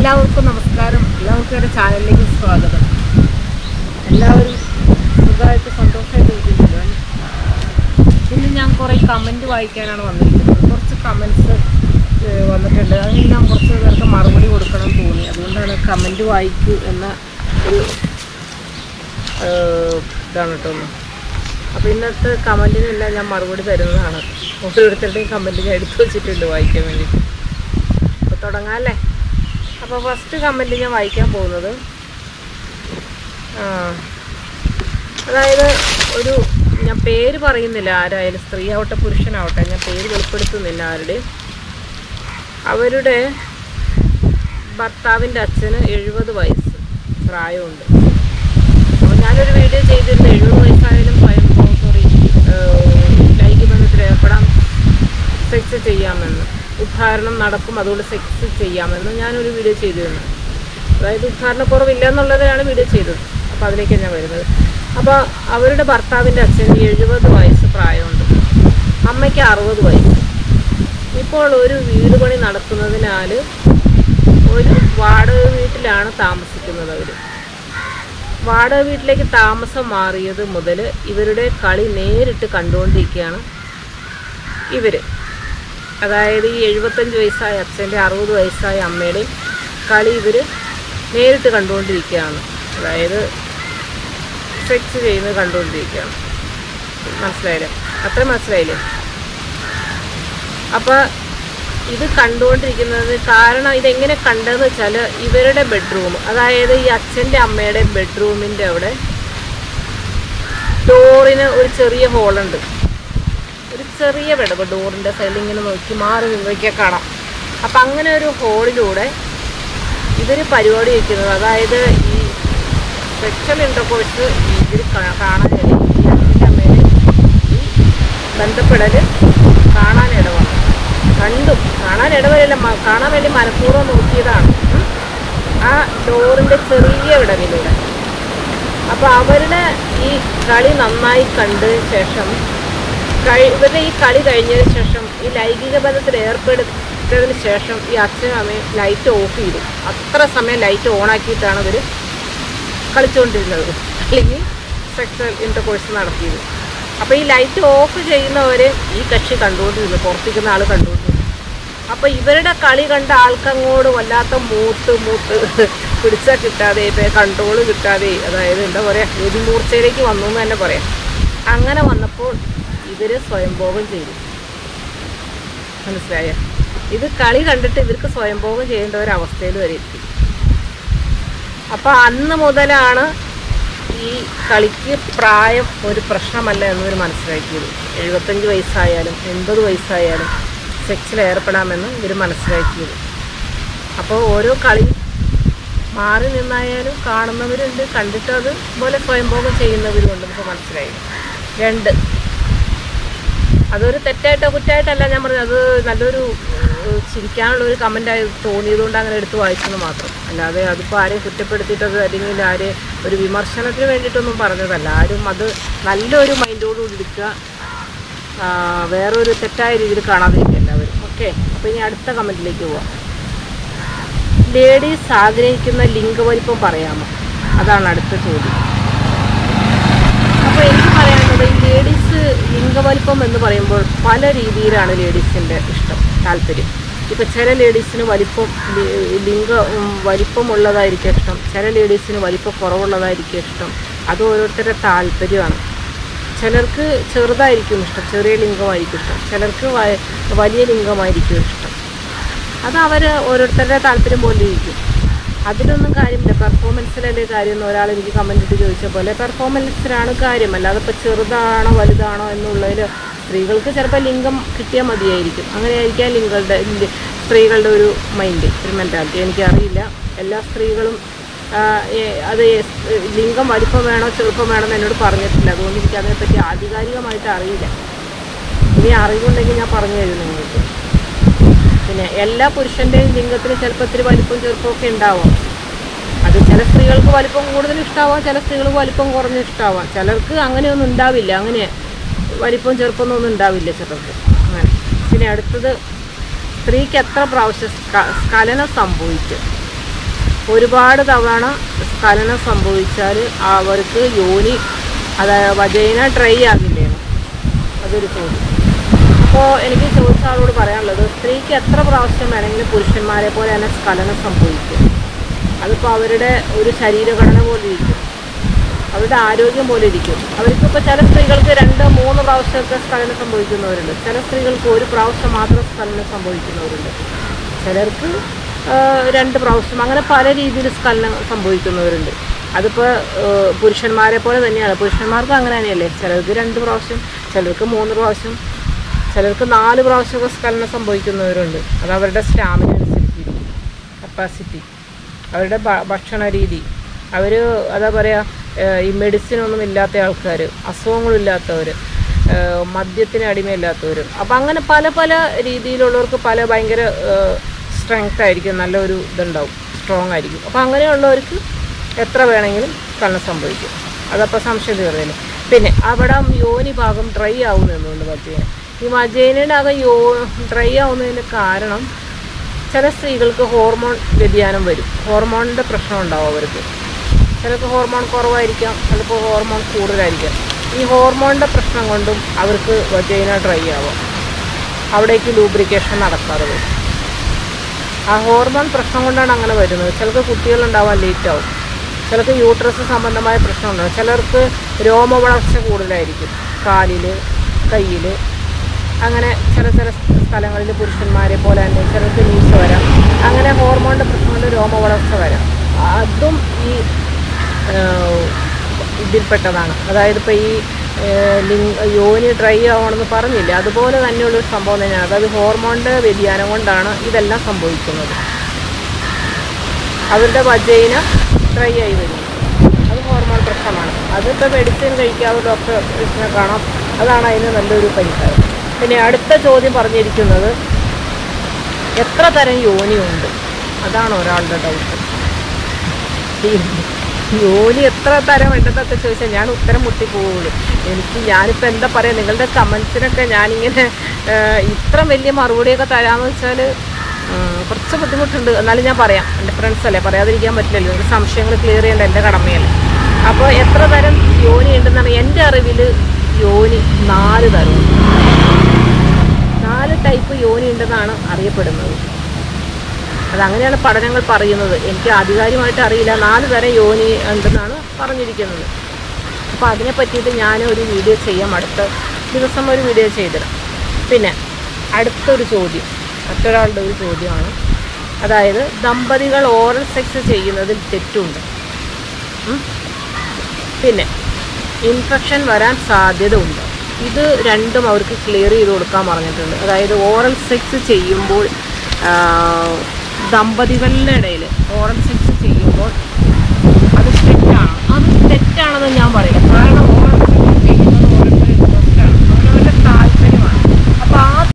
എല്ലാവർക്കും നമസ്കാരം എല്ലാവർക്കും എൻ്റെ ചാനലിലേക്ക് സ്വാഗതം എല്ലാവരും സുഖമായിട്ട് സന്തോഷമായിട്ട് ഇരിക്കുന്നുണ്ടോ ഇന്ന് ഞാൻ കുറേ കമൻറ്റ് വായിക്കാനാണ് വന്നിരിക്കുന്നത് കുറച്ച് കമൻസ് വന്നിട്ടുണ്ട് അതെല്ലാം കുറച്ച് പേർക്ക് മറുപടി കൊടുക്കണം എന്ന് തോന്നി അതുകൊണ്ടാണ് കമൻറ്റ് വായിക്കൂ എന്ന ഒരു ഏഹ്, ഇതാണ് കേട്ടോ ഒന്ന്. അപ്പോൾ ഇന്നത്തെ കമൻറ്റിനെല്ലാം ഞാൻ മറുപടി തരുന്നതാണ് ഓരോരുത്തരുടെയും കമൻറ്റ് ഞാൻ എടുത്തു വെച്ചിട്ടുണ്ട് വായിക്കാൻ വേണ്ടിയിട്ട് അപ്പോൾ തുടങ്ങാമല്ലേ അപ്പോൾ ഫസ്റ്റ് കമൻറ്റ് ഞാൻ വായിക്കാൻ പോകുന്നത് ആ, അതായത് ഒരു ഞാൻ പേര് പറയുന്നില്ല ആരായാലും സ്ത്രീ ആവട്ടെ പുരുഷനാവട്ടെ ഞാൻ പേര് വെളിപ്പെടുത്തുന്നില്ല ആരുടെയും അവരുടെ ഭർത്താവിൻ്റെ അച്ഛന് എഴുപത് വയസ്സ് പ്രായമുണ്ട് അപ്പോൾ ഞാനൊരു വീഡിയോ ചെയ്തിരുന്നു എഴുപത് വയസ്സായാലും സ്വയം സോറി ലൈംഗിക ബന്ധത്തിൽ ഏർപ്പെടാം സെക്സ് ചെയ്യാമെന്ന് ഉദ്ധാരണം നടക്കും അതുകൊണ്ട് സെക്സ് ചെയ്യാമെന്ന് ഞാനൊരു വീഡിയോ ചെയ്തിരുന്നു അതായത് ഉദ്ധാരണക്കുറവില്ല എന്നുള്ളതിലാണ് വീഡിയോ ചെയ്തത് അപ്പോൾ അതിലേക്കാണ് ഞാൻ വരുന്നത് അപ്പോൾ അവരുടെ ഭർത്താവിൻ്റെ അച്ഛന് എഴുപത് വയസ്സ് പ്രായമുണ്ട് അമ്മയ്ക്ക് അറുപത് വയസ്സ് ഇപ്പോൾ ഒരു വീട് പണി നടക്കുന്നതിനാൽ ഒരു വാടക വീട്ടിലാണ് താമസിക്കുന്നത് അവർ വാടക വീട്ടിലേക്ക് താമസം മാറിയത് മുതൽ ഇവരുടെ കളി നേരിട്ട് കണ്ടുകൊണ്ടിരിക്കുകയാണ് ഇവർ അതായത് ഈ എഴുപത്തഞ്ച് വയസ്സായ അച്ഛൻ്റെ അറുപത് വയസ്സായ അമ്മയുടെയും കളി ഇവർ നേരിട്ട് കണ്ടുകൊണ്ടിരിക്കുകയാണ് അതായത് സെക്സ് ചെയ്യുന്നത് കണ്ടുകൊണ്ടിരിക്കുകയാണ് മനസ്സിലായില്ലേ അത്ര മനസ്സിലായില്ലേ അപ്പോൾ ഇത് കണ്ടുകൊണ്ടിരിക്കുന്നത് കാരണം ഇതെങ്ങനെ കണ്ടതെന്ന് വെച്ചാൽ ഇവരുടെ ബെഡ്റൂം അതായത് ഈ അച്ഛൻ്റെ അമ്മയുടെ ബെഡ്റൂമിൻ്റെ അവിടെ ഡോറിന് ഒരു ചെറിയ ഹോളുണ്ട് ഒരു ചെറിയ വിടവ് ഡോറിൻ്റെ സൈഡിൽ ഇങ്ങനെ നോക്കി മാറി നോക്കിയാൽ കാണാം അപ്പം അങ്ങനെ ഒരു ഹോളിലൂടെ ഇവർ പരിപാടി വയ്ക്കുന്നത് അതായത് ഈ സെക്ഷൽ ഇൻ്റർകോഴ്സ് ഇവർ കാണാനിട ഈ അച്ഛൻ്റെ അമ്മയുടെ ഈ ബന്ധപ്പെടൽ കാണാൻ ഇടവന്നു കണ്ടു കാണാൻ ഇടവരില്ല മ- കാണാൻ വേണ്ടി മനഃപൂർവ്വം നോക്കിയതാണ് ഉം. ആ ഡോറിൻ്റെ ചെറിയ വിടവിലൂടെ അപ്പോൾ അവരുടെ ഈ കളി നന്നായി കണ്ടതിന് ശേഷം കഴി ഇവരുടെ ഈ കളി കഴിഞ്ഞതിന് ശേഷം ഈ ലൈംഗിക ബന്ധത്തിൽ ഏർപ്പെടുത്തതിന് ശേഷം ഈ അച്ഛനും അമ്മയും ലൈറ്റ് ഓഫ് ചെയ്തു അത്ര സമയം ലൈറ്റ് ഓണാക്കിയിട്ടാണ് ഇവർ കളിച്ചുകൊണ്ടിരുന്നത് അല്ലെങ്കിൽ സെക്സൽ ഇൻ്റർകോഴ്സ് നടത്തിയത് അപ്പോൾ ഈ ലൈറ്റ് ഓഫ് ചെയ്യുന്നവർ ഈ കക്ഷി കണ്ടുകൊണ്ടിരുന്നു പുറത്തിരിക്കുന്ന ആൾ കണ്ടുകൊണ്ടിരുന്നു അപ്പോൾ ഇവരുടെ കളി കണ്ട ആൾക്കങ്ങോട് വല്ലാത്ത മൂത്ത് മൂത്ത് പിടിച്ചാൽ കിട്ടാതെ ഇപ്പം കൺട്രോൾ കിട്ടാതെ അതായത് എന്താ പറയുക എതിമൂർച്ചയിലേക്ക് വന്നു എന്ന് തന്നെ പറയാം അങ്ങനെ വന്നപ്പോൾ ഇവർ സ്വയംഭോഗം ചെയ്തു മനസ്സിലായ ഇത് കളി കണ്ടിട്ട് ഇവർക്ക് സ്വയംഭോഗം ചെയ്യേണ്ട ഒരു അവസ്ഥയിൽ വരെ എത്തി അപ്പോൾ അന്ന് മുതലാണ് ഈ കളിക്ക് പ്രായം ഒരു പ്രശ്നമല്ല എന്നവർ മനസ്സിലാക്കിയത് എഴുപത്തഞ്ച് വയസ്സായാലും എൺപത് വയസ്സായാലും സെക്സിൽ ഏർപ്പെടാമെന്ന് ഇവർ മനസ്സിലാക്കിയത് അപ്പോൾ ഓരോ കളി മാറി നിന്നായാലും കാണുന്നവരുണ്ട് കണ്ടിട്ട് അതുപോലെ സ്വയംഭോഗം ചെയ്യുന്നവരുമുണ്ട് നമുക്ക് മനസ്സിലായി രണ്ട് അതൊരു തെറ്റായിട്ടോ കുറ്റമായിട്ടല്ല ഞാൻ പറഞ്ഞത് അത് നല്ലൊരു ഏഹ്, ചിരിക്കാനുള്ള ഒരു കമൻ്റായി തോന്നിയതുകൊണ്ട് അങ്ങനെ എടുത്ത് വായിച്ചെന്ന് മാത്രം അല്ലാതെ അതിപ്പോൾ ആരെയും കുറ്റപ്പെടുത്തിയിട്ടത് അല്ലെങ്കിൽ ആരെയും ഒരു വിമർശനത്തിന് വേണ്ടിയിട്ടൊന്നും പറഞ്ഞതല്ല ആരും അത് നല്ലൊരു മൈൻഡോടുകൂടി എടുക്കുക ആ, വേറൊരു തെറ്റായ രീതിയിൽ കാണാതിരിക്കുക എല്ലാവരും ഓക്കെ അപ്പോൾ ഇനി അടുത്ത കമൻറ്റിലേക്ക് പോവാം ലേഡീസ് ആഗ്രഹിക്കുന്ന ലിംഗവലിപ്പം പറയാമോ അതാണ് അടുത്ത ചോദ്യം അപ്പോൾ എനിക്ക് പറയാനുള്ളത് ഈ ലേഡീസ് ലിംഗവലിപ്പം എന്ന് പറയുമ്പോൾ പല രീതിയിലാണ് ലേഡീസിൻ്റെ ഇഷ്ടം താല്പര്യം ഇപ്പോൾ ചില ലേഡീസിന് വലിപ്പം ലി- ലിംഗ ഉം, വലിപ്പമുള്ളതായിരിക്കും ഇഷ്ടം ചില ലേഡീസിന് വലിപ്പം കുറവുള്ളതായിരിക്കും ഇഷ്ടം അത് ഓരോരുത്തരുടെ താല്പര്യമാണ് ചിലർക്ക് ചെറുതായിരിക്കും ഇഷ്ടം ചെറിയ ലിംഗമായിരിക്കും ഇഷ്ടം ചിലർക്ക് വ- വലിയ ലിംഗമായിരിക്കും ഇഷ്ടം അത് അവർ ഓരോരുത്തരുടെ താല്പര്യം പോലെ ഇരിക്കും അതിലൊന്നും കാര്യമില്ല പെർഫോമൻസിലല്ലേ കാര്യം എന്ന് ഒരാൾ എനിക്ക് കമൻ്റ് ഇട്ട് ചോദിച്ച പോലെ പെർഫോമൻസിലാണ് കാര്യം അല്ലാതെ ഇപ്പോൾ ചെറുതാണോ വലുതാണോ എന്നുള്ളതിൽ സ്ത്രീകൾക്ക് ചിലപ്പോൾ ലിംഗം കിട്ടിയാൽ മതിയായിരിക്കും അങ്ങനെയായിരിക്കാം ലിംഗങ്ങളുടെ ലി- സ്ത്രീകളുടെ ഒരു മൈൻഡ് ഒരു മെൻറ്റാലിറ്റി എനിക്കറിയില്ല എല്ലാ സ്ത്രീകളും ആ, ഏ- അത് ഏ- ലിംഗം വലിപ്പം വേണോ ചെറുപ്പം വേണോ എന്ന് എന്നോട് പറഞ്ഞിട്ടില്ല അതുകൊണ്ട് എനിക്ക് അതിനെപ്പറ്റി ആധികാരികമായിട്ട് അറിയില്ല ഇനി അറിവുണ്ടെങ്കിൽ ഞാൻ പറഞ്ഞു തരും നിങ്ങൾക്ക് പിന്നെ എല്ലാ പുരുഷൻ്റെയും ലിംഗത്തിന് ചിലപ്പോൾ ഇത്തിരി വലിപ്പം ചെറുപ്പമൊക്കെ ഉണ്ടാവാം അത് ചില സ്ത്രീകൾക്ക് വലിപ്പം കൂടുതൽ ഇഷ്ടമാവാം ചില സ്ത്രീകൾക്ക് വലിപ്പം കുറഞ്ഞ് ഇഷ്ടമാവാം ചിലർക്ക് അങ്ങനെയൊന്നും ഉണ്ടാവില്ല അങ്ങനെ വലിപ്പം ചെറുപ്പമൊന്നും ഉണ്ടാവില്ല ചിലർക്ക് അങ്ങനെ പിന്നെ അടുത്തത് സ്ത്രീക്ക് എത്ര പ്രാവശ്യം സ്ക- സ്ഖലനം സംഭവിക്കും ഒരുപാട് തവണ സ്ഖലനം സംഭവിച്ചാൽ അവർക്ക് യോനി അതായത് വജൈന ഡ്രൈ ആകില്ലേ അതൊരു ചോദ്യം അപ്പോൾ എനിക്ക് ചോദിച്ച ആളോട് പറയാനുള്ളത് സ്ത്രീക്ക് എത്ര പ്രാവശ്യം വേണമെങ്കിലും പുരുഷന്മാരെ പോലെ തന്നെ സ്ഖലനം സംഭവിക്കും അതിപ്പോൾ അവരുടെ ഒരു ശരീരഘടന പോലെ ഇരിക്കും അവരുടെ ആരോഗ്യം പോലെ ഇരിക്കും അവർക്കിപ്പോൾ ചില സ്ത്രീകൾക്ക് രണ്ട് മൂന്ന് പ്രാവശ്യമൊക്കെ സ്ഖലനം സംഭവിക്കുന്നവരുണ്ട് ചില സ്ത്രീകൾക്ക് ഒരു പ്രാവശ്യം മാത്രം സ്ഖലനം സംഭവിക്കുന്നവരുണ്ട് ചിലർക്ക് ആ, രണ്ട് പ്രാവശ്യം അങ്ങനെ പല രീതിയിൽ സ്ഖലനം സംഭവിക്കുന്നവരുണ്ട് അതിപ്പോൾ പുരുഷന്മാരെ പോലെ തന്നെയാണ് പുരുഷന്മാർക്ക് അങ്ങനെ തന്നെയല്ലേ ചിലർക്ക് രണ്ട് പ്രാവശ്യം ചിലർക്ക് മൂന്ന് പ്രാവശ്യം ചിലർക്ക് നാല് പ്രാവശ്യമൊക്കെ സ്ഖലനം സംഭവിക്കുന്നവരുണ്ട് അത് അവരുടെ സ്റ്റാമിന അനുസരിച്ചിരിക്കും കപ്പാസിറ്റി അവരുടെ ഭ- ഭക്ഷണ രീതി അവർ അതാ പറയുക ഈ മെഡിസിൻ ഒന്നും ഇല്ലാത്ത ആൾക്കാർ അസുഖങ്ങളില്ലാത്തവർ മദ്യത്തിന് അടിമയില്ലാത്തവർ അപ്പം അങ്ങനെ പല പല രീതിയിലുള്ളവർക്ക് പല ഭയങ്കര സ്ട്രെങ്ത് ആയിരിക്കും നല്ലൊരു ഇതുണ്ടാവും സ്ട്രോങ് ആയിരിക്കും അപ്പോൾ അങ്ങനെയുള്ളവർക്ക് എത്ര വേണമെങ്കിലും കണ്ണ് സംഭവിക്കും അതപ്പോൾ സംശയം തീർന്നില്ല പിന്നെ അവിടെ യോനി ഭാഗം ഡ്രൈ ആവുന്നതുകൊണ്ട് മജേന ഈ മജേനയുടെ അകം യോ ഡ്രൈ ആവുന്നതിൻ്റെ കാരണം ചില സ്ത്രീകൾക്ക് ഹോർമോൺ വ്യതിയാനം വരും ഹോർമോണിൻ്റെ പ്രശ്നം ഉണ്ടാവും അവർക്ക് ചിലർക്ക് ഹോർമോൺ കുറവായിരിക്കാം ചിലപ്പോൾ ഹോർമോൺ കൂടുതലായിരിക്കാം ഈ ഹോർമോണിൻ്റെ പ്രശ്നം കൊണ്ടും അവർക്ക് വജൈന ഡ്രൈ ആവാം അവിടേക്ക് ലൂബ്രിക്കേഷൻ നടക്കാതെ വരും ആ ഹോർമോൺ പ്രശ്നം കൊണ്ടാണ് അങ്ങനെ വരുന്നത് ചിലർക്ക് കുട്ടികളുണ്ടാവാൻ ലേറ്റ് ആവും ചിലർക്ക് യൂട്രസ് സംബന്ധമായ പ്രശ്നം ഉണ്ടാവും ചിലർക്ക് രോമ വളർച്ച കൂടുതലായിരിക്കും കാലിൽ കയ്യിൽ അങ്ങനെ ചില ചില സ്ഥലങ്ങളിൽ പുരുഷന്മാരെ പോലെ തന്നെ ചിലർക്ക് മീശ വരാം അങ്ങനെ ഹോർമോണിൻ്റെ പ്രശ്നം കൊണ്ട് രോമ വളർച്ച വരാം അതും ഈ ഏഹ്, ഇതിൽപ്പെട്ടതാണ് അതായത് ഇപ്പോൾ ഈ ഏഹ്, ലിംഗ യോനി ഡ്രൈ ആവണമെന്ന് പറഞ്ഞില്ല അതുപോലെ തന്നെയുള്ളൊരു സംഭവം തന്നെയാണ് അതായത് ഹോർമോണിൻ്റെ വ്യതിയാനം കൊണ്ടാണ് ഇതെല്ലാം സംഭവിക്കുന്നത് അവരുടെ വജൈന ഡ്രൈ ആയി വരും അത് ഹോർമോൺ പ്രശ്നമാണ് അതിപ്പോൾ മെഡിസിൻ കഴിക്കാതെ ഡോക്ടറിനെ കാണാം അതാണ് അതിന് നല്ലൊരു പരിഹാരം പിന്നെ അടുത്ത ചോദ്യം പറഞ്ഞിരിക്കുന്നത് എത്ര തരം യോനിയുണ്ട് അതാണ് ഒരാളുടെ ഡൗട്ട് യോനി എത്ര തരം ഉണ്ടെന്നൊക്കെ ചോദിച്ചാൽ ഞാൻ ഉത്തരം മുട്ടിപ്പോവുള്ളൂ എനിക്ക് ഞാനിപ്പോൾ എന്താ പറയുക നിങ്ങളുടെ കമൻസിനൊക്കെ ഞാനിങ്ങനെ ഏഹ്, ഇത്ര വലിയ മറുപടിയൊക്കെ തരാമെന്ന് വെച്ചാൽ കുറച്ച് ബുദ്ധിമുട്ടുണ്ട് എന്നാലും ഞാൻ പറയാം എൻ്റെ ഫ്രണ്ട്സ് അല്ലേ പറയാതിരിക്കാൻ പറ്റില്ലല്ലോ എൻ്റെ സംശയങ്ങൾ ക്ലിയർ ചെയ്യേണ്ട എൻ്റെ കടമയല്ലേ അപ്പോൾ എത്ര തരം യോനി ഉണ്ടെന്നാണ് എൻ്റെ അറിവിൽ യോനി നാല് തരമുണ്ട് നാല് ടൈപ്പ് യോനി ഉണ്ടെന്നാണ് അറിയപ്പെടുന്നത് അതങ്ങനെയാണ് പഠനങ്ങൾ പറയുന്നത് എനിക്ക് ആധികാരികമായിട്ട് അറിയില്ല നാല് തരം യോനി ഉണ്ടെന്നാണ് പറഞ്ഞിരിക്കുന്നത് അപ്പോൾ അതിനെ പറ്റിയിട്ട് ഞാൻ ഒരു വീഡിയോ ചെയ്യാം അടുത്ത ദിവസം ഒരു വീഡിയോ ചെയ്തിടാം പിന്നെ അടുത്തൊരു ചോദ്യം മറ്റൊരാളുടെ ഒരു ചോദ്യമാണ് അതായത് ദമ്പതികൾ ഓറൽ സെക്സ് ചെയ്യുന്നതിൽ തെറ്റുണ്ട് ഉം? പിന്നെ ഇൻഫെക്ഷൻ വരാൻ സാധ്യത ഉണ്ട് ഇത് രണ്ടും അവർക്ക് ക്ലിയർ ചെയ്ത് കൊടുക്കാൻ പറഞ്ഞിട്ടുണ്ട് അതായത് ഓറൽ സെക്സ് ചെയ്യുമ്പോൾ ആ, ദമ്പതികളുടെ ഇടയിൽ ഓറൽ സെക്സ് ചെയ്യുമ്പോൾ അത് തെറ്റാണ് അത് തെറ്റാണെന്ന് ഞാൻ പറയില്ല കാരണം